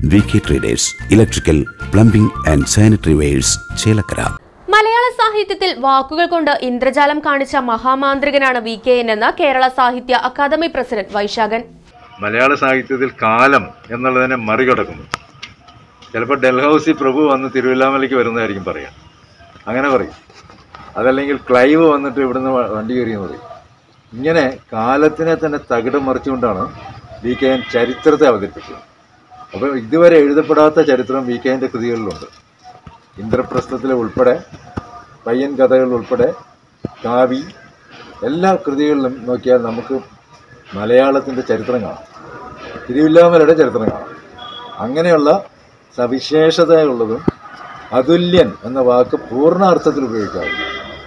V K traders electrical plumbing and sanitary wares Chelakkara മലയാള സാഹിത്യത്തിൽ വാക്കുകൾ കൊണ്ട് ഇന്ദ്രജാലം കാണിച്ച മഹാമാന്ത്രികനാണ് വി കെ എൻ എന്ന് കേരള സാഹിത്യ അക്കാദമി പ്രസിഡന്റ് വൈശാഖൻ മലയാള സാഹിത്യത്തിൽ കാലം എന്നുള്ളതിനെ മറികടക്കുന്നു ചിലപ്പോൾ ഡൽഹൌസി പ്രഭു വന്ന് തിരുവല്ലാമലയ്ക്ക് വരുന്നതായിരിക്കും പറയാം അങ്ങനെ പറയും അതല്ലെങ്കിൽ ക്ലൈവ് വന്നിട്ട് ഇവിടുന്ന് വ- വണ്ടി കയറിയെന്ന് പറയും ഇങ്ങനെ കാലത്തിനെ തന്നെ തകിടം മറിച്ചുകൊണ്ടാണ് വി കെ എൻ ചരിത്രത്തെ അവതരിപ്പിച്ചത് അപ്പോൾ ഇതുവരെ എഴുതപ്പെടാത്ത ചരിത്രം വി കെ എൻ്റെ കൃതികളിലുണ്ട് ഇന്ദ്രപ്രസ്ഥത്തിലെ ഉൾപ്പെടെ പയ്യൻ കഥകൾ ഉൾപ്പെടെ കാവി എല്ലാ കൃതികളിലും നോക്കിയാൽ നമുക്ക് മലയാളത്തിൻ്റെ ചരിത്രം കാണാം തിരുവില്ലാമലയുടെ ചരിത്രം കാണാം അങ്ങനെയുള്ള സവിശേഷതയുള്ളതും അതുല്യൻ എന്ന വാക്ക് പൂർണ്ണ അർത്ഥത്തിൽ ഉപയോഗിക്കാറുണ്ട്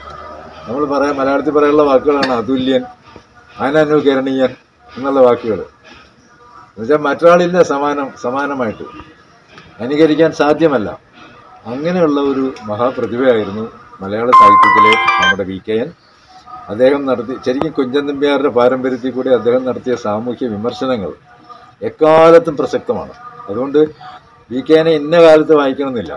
നമ്മൾ പറയാം മലയാളത്തിൽ പറയാനുള്ള വാക്കുകളാണ് അതുല്യൻ അനനുകരണീയൻ എന്നുള്ള വാക്കുകൾ എന്നുവെച്ചാൽ മറ്റൊരാളില്ല സമാനം സമാനമായിട്ട് അനുകരിക്കാൻ സാധ്യമല്ല അങ്ങനെയുള്ള ഒരു മഹാപ്രതിഭയായിരുന്നു മലയാള സാഹിത്യത്തിലെ നമ്മുടെ വി കെ എൻ അദ്ദേഹം നടത്തി ശരിക്കും കുഞ്ചൻ നമ്പ്യാരുടെ പാരമ്പര്യത്തിൽ കൂടി അദ്ദേഹം നടത്തിയ സാമൂഹ്യ വിമർശനങ്ങൾ എക്കാലത്തും പ്രസക്തമാണ് അതുകൊണ്ട് വി കെ എനെ ഇന്ന കാലത്ത് വായിക്കണമെന്നില്ല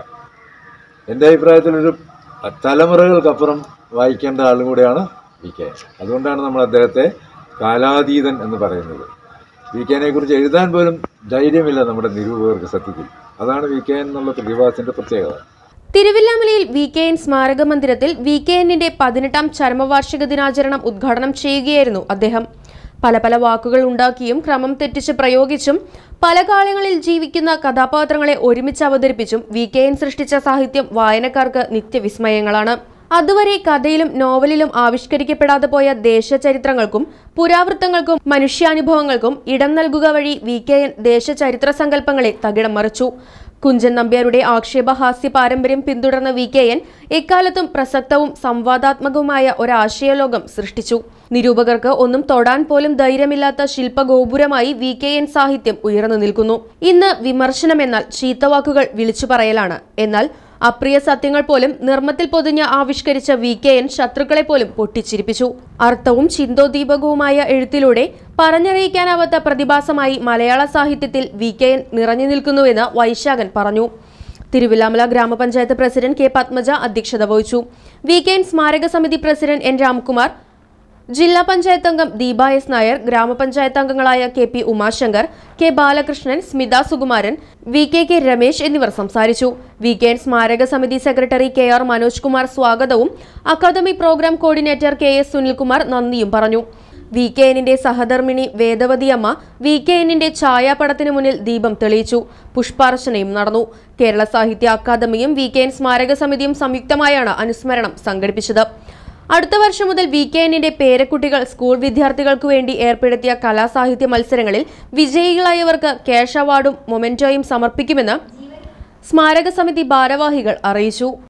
എൻ്റെ അഭിപ്രായത്തിൽ ഒരു തലമുറകൾക്കപ്പുറം വായിക്കേണ്ട ആളും കൂടെയാണ് വി കെ എൻ അതുകൊണ്ടാണ് നമ്മൾ അദ്ദേഹത്തെ കാലാതീതൻ എന്ന് പറയുന്നത് വി കെ എനെ കുറിച്ച് എഴുതാൻ പോലും ധൈര്യമില്ല നമ്മുടെ നിരൂപകർക്ക് സത്യത്തിൽ അതാണ് വി കെ എൻ എന്നുള്ള പ്രതിഭാസത്തിൻ്റെ പ്രത്യേകത തിരുവില്ലാമലയിൽ വി കെ എൻ സ്മാരക മന്ദിരത്തിൽ വി കെ എന്നിന്റെ പതിനെട്ടാം ചരമവാർഷിക ദിനാചരണം ഉദ്ഘാടനം ചെയ്യുകയായിരുന്നു അദ്ദേഹം പല പല വാക്കുകൾ ഉണ്ടാക്കിയും ക്രമം തെറ്റിച്ച് പ്രയോഗിച്ചും പല കാലങ്ങളിൽ ജീവിക്കുന്ന കഥാപാത്രങ്ങളെ ഒരുമിച്ച് അവതരിപ്പിച്ചും വി കെ എൻ സൃഷ്ടിച്ച സാഹിത്യം വായനക്കാർക്ക് നിത്യവിസ്മയങ്ങളാണ് അതുവരെ കഥയിലും നോവലിലും ആവിഷ്കരിക്കപ്പെടാതെ പോയ ദേശചരിത്രങ്ങൾക്കും പുരാവൃത്തങ്ങൾക്കും മനുഷ്യാനുഭവങ്ങൾക്കും ഇടം നൽകുക വഴി വി കെ എൻ ദേശചരിത്ര സങ്കല്പങ്ങളെ തകിടം മറിച്ചു കുഞ്ചൻ നമ്പ്യാരുടെ ആക്ഷേപഹാസ്യ പാരമ്പര്യം പിന്തുടർന്ന വി കെ എൻ എക്കാലത്തും പ്രസക്തവും സംവാദാത്മകവുമായ ഒരാശയലോകം സൃഷ്ടിച്ചു നിരൂപകർക്ക് ഒന്നും തൊടാൻ പോലും ധൈര്യമില്ലാത്ത ശില്പഗോപുരമായി വി കെ എൻ സാഹിത്യം ഉയർന്നു നിൽക്കുന്നു ഇന്ന് വിമർശനമെന്നാൽ ചീത്തവാക്കുകൾ വിളിച്ചു പറയലാണ് എന്നാൽ അപ്രിയ സത്യങ്ങൾ പോലും നിർമ്മത്തിൽ പൊതിഞ്ഞ് ആവിഷ്കരിച്ച വി കെ എൻ ശത്രുക്കളെ പോലും പൊട്ടിച്ചിരിപ്പിച്ചു അർത്ഥവും ചിന്തോദീപകവുമായ എഴുത്തിലൂടെ പറഞ്ഞറിയിക്കാനാവാത്ത പ്രതിഭാസമായി മലയാള സാഹിത്യത്തിൽ വി കെ എൻ നിറഞ്ഞു നിൽക്കുന്നുവെന്ന് വൈശാഖൻ പറഞ്ഞു തിരുവില്ലാമല ഗ്രാമപഞ്ചായത്ത് പ്രസിഡന്റ് കെ പത്മജ അധ്യക്ഷത വഹിച്ചു വി കെ എൻ സ്മാരക സമിതി പ്രസിഡന്റ് എൻ രാംകുമാർ ജില്ലാ പഞ്ചായത്ത് അംഗം ദീപ എസ് നായർ ഗ്രാമപഞ്ചായത്ത് അംഗങ്ങളായ K P Umashankar K Balakrishnan Smitha Sukumaran V K K Ramesh എന്നിവർ സംസാരിച്ചു വി കെ എൻ സ്മാരക സമിതി secretary K R Manoj Kumar സ്വാഗതവും academy program coordinator K S Sunilkumar നന്ദിയും പറഞ്ഞു വി കെ എന്നിന്റെ സഹധർമ്മിണി വേദവതിയമ്മ വി കെ എന്നിന്റെ ഛായാപടത്തിന് മുന്നിൽ ദീപം തെളിയിച്ചു പുഷ്പാർച്ചനയും നടന്നു കേരള സാഹിത്യ അക്കാദമിയും വി കെ എൻ സ്മാരക സമിതിയും സംയുക്തമായാണ് അനുസ്മരണം സംഘടിപ്പിച്ചത് അടുത്ത വർഷം മുതൽ വി കെ എന്നിന്റെ പേരക്കുട്ടികൾ സ്കൂൾ വിദ്യാർത്ഥികൾക്ക് വേണ്ടി ഏർപ്പെടുത്തിയ കലാസാഹിത്യ മത്സരങ്ങളിൽ വിജയികളായവർക്ക് ക്യാഷ് അവാർഡും മൊമെന്റോയും സമർപ്പിക്കുമെന്ന് സ്മാരക സമിതി ഭാരവാഹികൾ അറിയിച്ചു